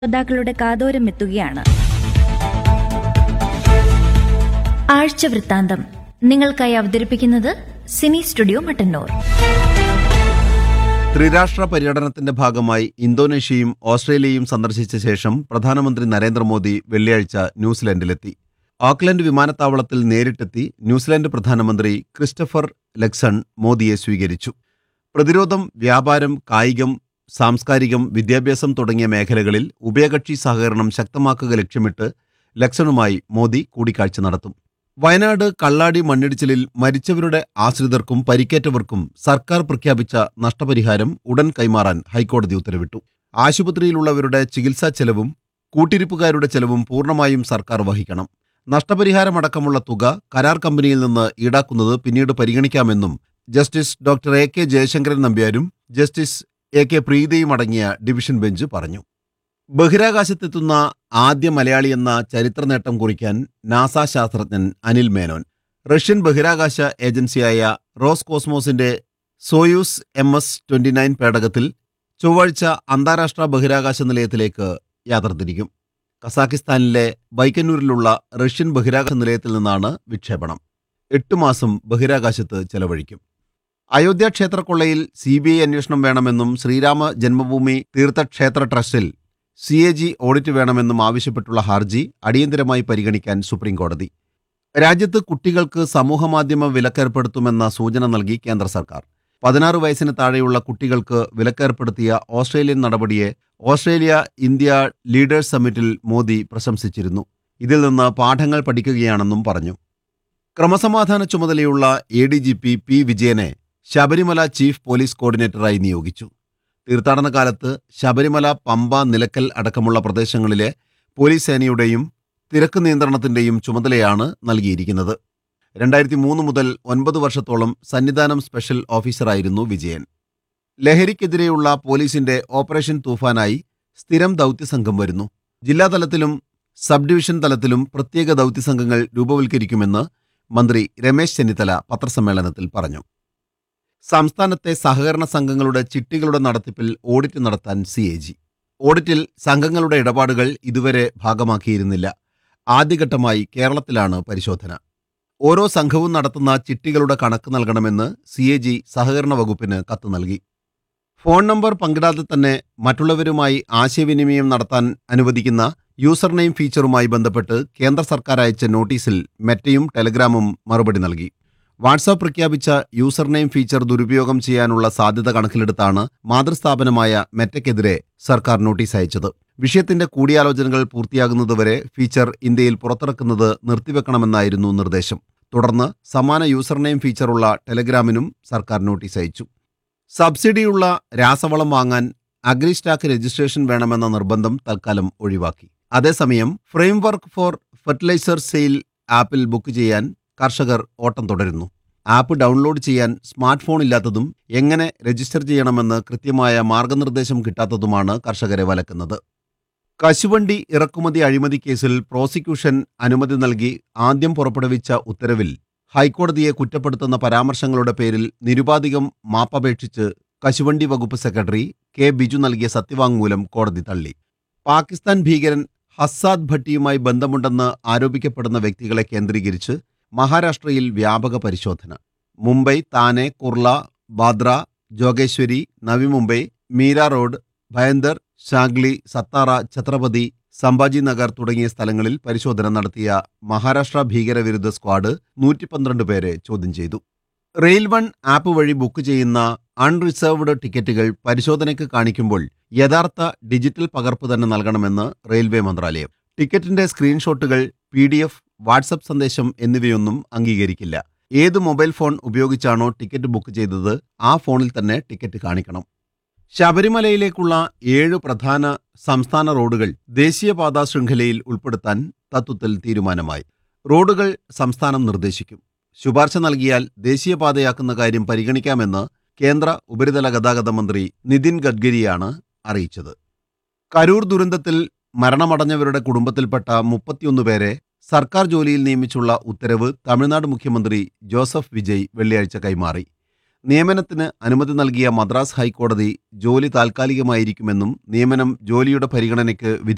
ശ്രോതാക്കളുടെ കാതോരം എത്തുകയാണ് ആഴ്ച വൃത്താന്തം നിങ്ങൾക്കായി അവതരിപ്പിക്കുന്നത് സിനി സ്റ്റുഡിയോ മട്ടന്നൂർ ത്രിരാഷ്ട്ര പര്യടനത്തിന്റെ ഭാഗമായി ഇന്തോനേഷ്യയും ഓസ്ട്രേലിയയും സന്ദർശിച്ച ശേഷം പ്രധാനമന്ത്രി നരേന്ദ്രമോദി വെള്ളിയാഴ്ച ന്യൂസിലൻഡിലെത്തി ഓക്ലൻഡ് വിമാനത്താവളത്തിൽ നേരിട്ടെത്തി ന്യൂസിലൻഡ് പ്രധാനമന്ത്രി ക്രിസ്റ്റഫർ ലെക്സൺ മോദിയെ സ്വീകരിച്ചു പ്രതിരോധം വ്യാപാരം കായികം സാംസ്കാരികം വിദ്യാഭ്യാസം തുടങ്ങിയ മേഖലകളിൽ ഉഭയകക്ഷി സഹകരണം ശക്തമാക്കുക ലക്ഷ്യമിട്ട് ലക്സണുമായി മോദി കൂടിക്കാഴ്ച നടത്തും വയനാട് കള്ളാടി മണ്ണിടിച്ചിലിൽ മരിച്ചവരുടെ ആശ്രിതർക്കും പരിക്കേറ്റവർക്കും സർക്കാർ പ്രഖ്യാപിച്ച നഷ്ടപരിഹാരം ഉടൻ കൈമാറാൻ ഹൈക്കോടതി ഉത്തരവിട്ടു ആശുപത്രിയിലുള്ളവരുടെ ചികിത്സാ ചെലവും കൂട്ടിരിപ്പുകാരുടെ ചെലവും പൂർണ്ണമായും സർക്കാർ വഹിക്കണം നഷ്ടപരിഹാരമടക്കമുള്ള തുക കരാർ കമ്പനിയിൽ നിന്ന് ഈടാക്കുന്നത് പിന്നീട് പരിഗണിക്കാമെന്നും justice doctor A K Jayasankaran നമ്പ്യാരും ജസ്റ്റിസ് എ കെ പ്രീതിയും അടങ്ങിയ ഡിവിഷൻ ബെഞ്ച് പറഞ്ഞു ബഹിരാകാശത്തെത്തുന്ന ആദ്യ മലയാളിയെന്ന ചരിത്ര നേട്ടം കുറിക്കാൻ നാസ ശാസ്ത്രജ്ഞൻ അനിൽ മേനോൻ റഷ്യൻ ബഹിരാകാശ ഏജൻസിയായ റോസ് കോസ്മോസിന്റെ Soyuz M S twenty nine പേടകത്തിൽ ചൊവ്വാഴ്ച അന്താരാഷ്ട്ര ബഹിരാകാശ നിലയത്തിലേക്ക് യാത്ര തിരിക്കും കസാക്കിസ്ഥാനിലെ ബൈക്കന്നൂരിലുള്ള റഷ്യൻ ബഹിരാകാശ നിലയത്തിൽ നിന്നാണ് വിക്ഷേപണം എട്ട് മാസം ബഹിരാകാശത്ത് ചെലവഴിക്കും അയോധ്യ ക്ഷേത്രക്കൊള്ളയിൽ സി ബി ഐ അന്വേഷണം വേണമെന്നും ശ്രീരാമ ജന്മഭൂമി തീർത്ഥക്ഷേത്ര ട്രസ്റ്റിൽ സി എ ജി ഓഡിറ്റ് വേണമെന്നും ആവശ്യപ്പെട്ടുള്ള ഹർജി അടിയന്തരമായി പരിഗണിക്കാൻ സുപ്രീം കോടതി രാജ്യത്ത് കുട്ടികൾക്ക് സമൂഹമാധ്യമ വിലക്കേർപ്പെടുത്തുമെന്ന സൂചന നൽകി കേന്ദ്ര സർക്കാർ പതിനാറ് വയസ്സിന് താഴെയുള്ള കുട്ടികൾക്ക് വിലക്കേർപ്പെടുത്തിയ ഓസ്ട്രേലിയൻ നടപടിയെ ഓസ്ട്രേലിയ ഇന്ത്യ ലീഡേഴ്സ് സമ്മിറ്റിൽ മോദി പ്രശംസിച്ചിരുന്നു ഇതിൽ നിന്ന് പാഠങ്ങൾ പഠിക്കുകയാണെന്നും പറഞ്ഞു ക്രമസമാധാന ചുമതലയുള്ള A D G P P വിജയനെ ശബരിമല ചീഫ് പോലീസ് കോർഡിനേറ്ററായി നിയോഗിച്ചു തീർത്ഥാടന കാലത്ത് ശബരിമല പമ്പ നിലക്കൽ അടക്കമുള്ള പ്രദേശങ്ങളിലെ പോലീസ് സേനയുടെയും തിരക്ക് നിയന്ത്രണത്തിന്റെയും ചുമതലയാണ് നൽകിയിരിക്കുന്നത് രണ്ടായിരത്തി മൂന്ന് മുതൽ ഒൻപത് വർഷത്തോളം സന്നിധാനം സ്പെഷ്യൽ ഓഫീസറായിരുന്നു വിജയൻ ലഹരിക്കെതിരെയുള്ള പോലീസിന്റെ ഓപ്പറേഷൻ തൂഫാനായി സ്ഥിരം ദൗത്യസംഘം വരുന്നു ജില്ലാതലത്തിലും സബ് ഡിവിഷൻ തലത്തിലും പ്രത്യേക ദൗത്യസംഘങ്ങൾ രൂപവൽക്കരിക്കുമെന്ന് മന്ത്രി രമേശ് ചെന്നിത്തല പത്രസമ്മേളനത്തിൽ പറഞ്ഞു സംസ്ഥാനത്തെ സഹകരണ സംഘങ്ങളുടെ ചിട്ടികളുടെ നടത്തിപ്പിൽ ഓഡിറ്റ് നടത്താൻ സി എ ജി ഓഡിറ്റിൽ സംഘങ്ങളുടെ ഇടപാടുകൾ ഇതുവരെ ഭാഗമാക്കിയിരുന്നില്ല ആദ്യഘട്ടമായി കേരളത്തിലാണ് പരിശോധന ഓരോ സംഘവും നടത്തുന്ന ചിട്ടികളുടെ കണക്ക് നൽകണമെന്ന് സി എ ജി സഹകരണ വകുപ്പിന് കത്ത് നൽകി ഫോൺ നമ്പർ പങ്കിടാതെ തന്നെ മറ്റുള്ളവരുമായി ആശയവിനിമയം നടത്താൻ അനുവദിക്കുന്ന യൂസർ നെയിം ഫീച്ചറുമായി ബന്ധപ്പെട്ട് കേന്ദ്ര സർക്കാർ അയച്ച നോട്ടീസിൽ മെറ്റയും ടെലഗ്രാമും മറുപടി നൽകി വാട്സാപ്പ് പ്രഖ്യാപിച്ച യൂസർ നെയിം ഫീച്ചർ ദുരുപയോഗം ചെയ്യാനുള്ള സാധ്യത കണക്കിലെടുത്താണ് മാതൃസ്ഥാപനമായ മെറ്റയ്ക്കെതിരെ സർക്കാർ നോട്ടീസ് അയച്ചത് വിഷയത്തിന്റെ കൂടിയാലോചനകൾ പൂർത്തിയാകുന്നതുവരെ ഫീച്ചർ ഇന്ത്യയിൽ പുറത്തിറക്കുന്നത് നിർത്തിവെക്കണമെന്നായിരുന്നു നിർദ്ദേശം തുടർന്ന് സമാന യൂസർ നെയിം ഫീച്ചറുള്ള ടെലഗ്രാമിനും സർക്കാർ നോട്ടീസ് അയച്ചു സബ്സിഡിയുള്ള രാസവളം വാങ്ങാൻ അഗ്രിസ്റ്റാക്ക് രജിസ്ട്രേഷൻ വേണമെന്ന നിർബന്ധം തൽക്കാലം ഒഴിവാക്കി അതേസമയം ഫ്രെയിംവർക്ക് ഫോർ ഫെർട്ടിലൈസർ സെയിൽ ആപ്പിൽ ബുക്ക് ചെയ്യാൻ കർഷകർ ഓട്ടം തുടരുന്നു ആപ്പ് ഡൗൺലോഡ് ചെയ്യാൻ സ്മാർട്ട് ഫോൺ ഇല്ലാത്തതും എങ്ങനെ രജിസ്റ്റർ ചെയ്യണമെന്ന് കൃത്യമായ മാർഗനിർദ്ദേശം കിട്ടാത്തതുമാണ് കർഷകരെ വലക്കുന്നത് കശുവണ്ടി ഇറക്കുമതി അഴിമതി കേസിൽ പ്രോസിക്യൂഷൻ അനുമതി നൽകി ആദ്യം പുറപ്പെടുവിച്ച ഉത്തരവിൽ ഹൈക്കോടതിയെ കുറ്റപ്പെടുത്തുന്ന പരാമർശങ്ങളുടെ പേരിൽ നിരുപാധികം മാപ്പപേക്ഷിച്ച് കശുവണ്ടി വകുപ്പ് സെക്രട്ടറി കെ ബിജു നൽകിയ സത്യവാങ്മൂലം കോടതി തള്ളി പാകിസ്ഥാൻ ഭീകരൻ ഹസ്സാദ് ഭട്ടിയുമായി ബന്ധമുണ്ടെന്ന് ആരോപിക്കപ്പെടുന്ന വ്യക്തികളെ കേന്ദ്രീകരിച്ച് മഹാരാഷ്ട്രയിൽ വ്യാപക പരിശോധന മുംബൈ താനെ കുർള ബാദ്ര ജോഗേശ്വരി നവി മുംബൈ മീര റോഡ് ഭയന്ദർ ഷാഗ്ലി സത്താറ ഛത്രപതി സംഭാജി നഗർ തുടങ്ങിയ സ്ഥലങ്ങളിൽ പരിശോധന നടത്തിയ മഹാരാഷ്ട്ര ഭീകരവിരുദ്ധ സ്ക്വാഡ് നൂറ്റി പന്ത്രണ്ട് പേരെ ചോദ്യം ചെയ്തു റെയിൽ വൺ ആപ്പ് വഴി ബുക്ക് ചെയ്യുന്ന അൺറിസർവ്ഡ് ടിക്കറ്റുകൾ പരിശോധനയ്ക്ക് കാണിക്കുമ്പോൾ യഥാർത്ഥ ഡിജിറ്റൽ പകർപ്പ് തന്നെ നൽകണമെന്ന് റെയിൽവേ മന്ത്രാലയം ടിക്കറ്റിന്റെ സ്ക്രീൻഷോട്ടുകൾ പി ഡി എഫ് വാട്സപ്പ് സന്ദേശം എന്നിവയൊന്നും അംഗീകരിക്കില്ല ഏത് മൊബൈൽ ഫോൺ ഉപയോഗിച്ചാണോ ടിക്കറ്റ് ബുക്ക് ചെയ്തത് ആ ഫോണിൽ തന്നെ ടിക്കറ്റ് കാണിക്കണം ശബരിമലയിലേക്കുള്ള ഏഴ് പ്രധാന സംസ്ഥാന റോഡുകൾ ദേശീയപാതാ ശൃംഖലയിൽ ഉൾപ്പെടുത്താൻ തത്വത്തിൽ തീരുമാനമായി റോഡുകൾ സംസ്ഥാനം നിർദ്ദേശിക്കും ശുപാർശ നൽകിയാൽ ദേശീയപാതയാക്കുന്ന കാര്യം പരിഗണിക്കാമെന്ന് കേന്ദ്ര ഉപരിതല ഗതാഗത മന്ത്രി നിതിൻ ഗഡ്കരിയാണ് അറിയിച്ചത് കരൂർ ദുരന്തത്തിൽ മരണമടഞ്ഞവരുടെ കുടുംബത്തിൽപ്പെട്ട മുപ്പത്തിയൊന്ന് പേരെ സർക്കാർ ജോലിയിൽ നിയമിച്ചുള്ള ഉത്തരവ് തമിഴ്നാട് മുഖ്യമന്ത്രി ജോസഫ് വിജയ് വെള്ളിയാഴ്ച കൈമാറി നിയമനത്തിന് അനുമതി നൽകിയ മദ്രാസ് ഹൈക്കോടതി ജോലി താൽക്കാലികമായിരിക്കുമെന്നും നിയമനം ജോലിയുടെ പരിഗണനയ്ക്ക് വിധേയ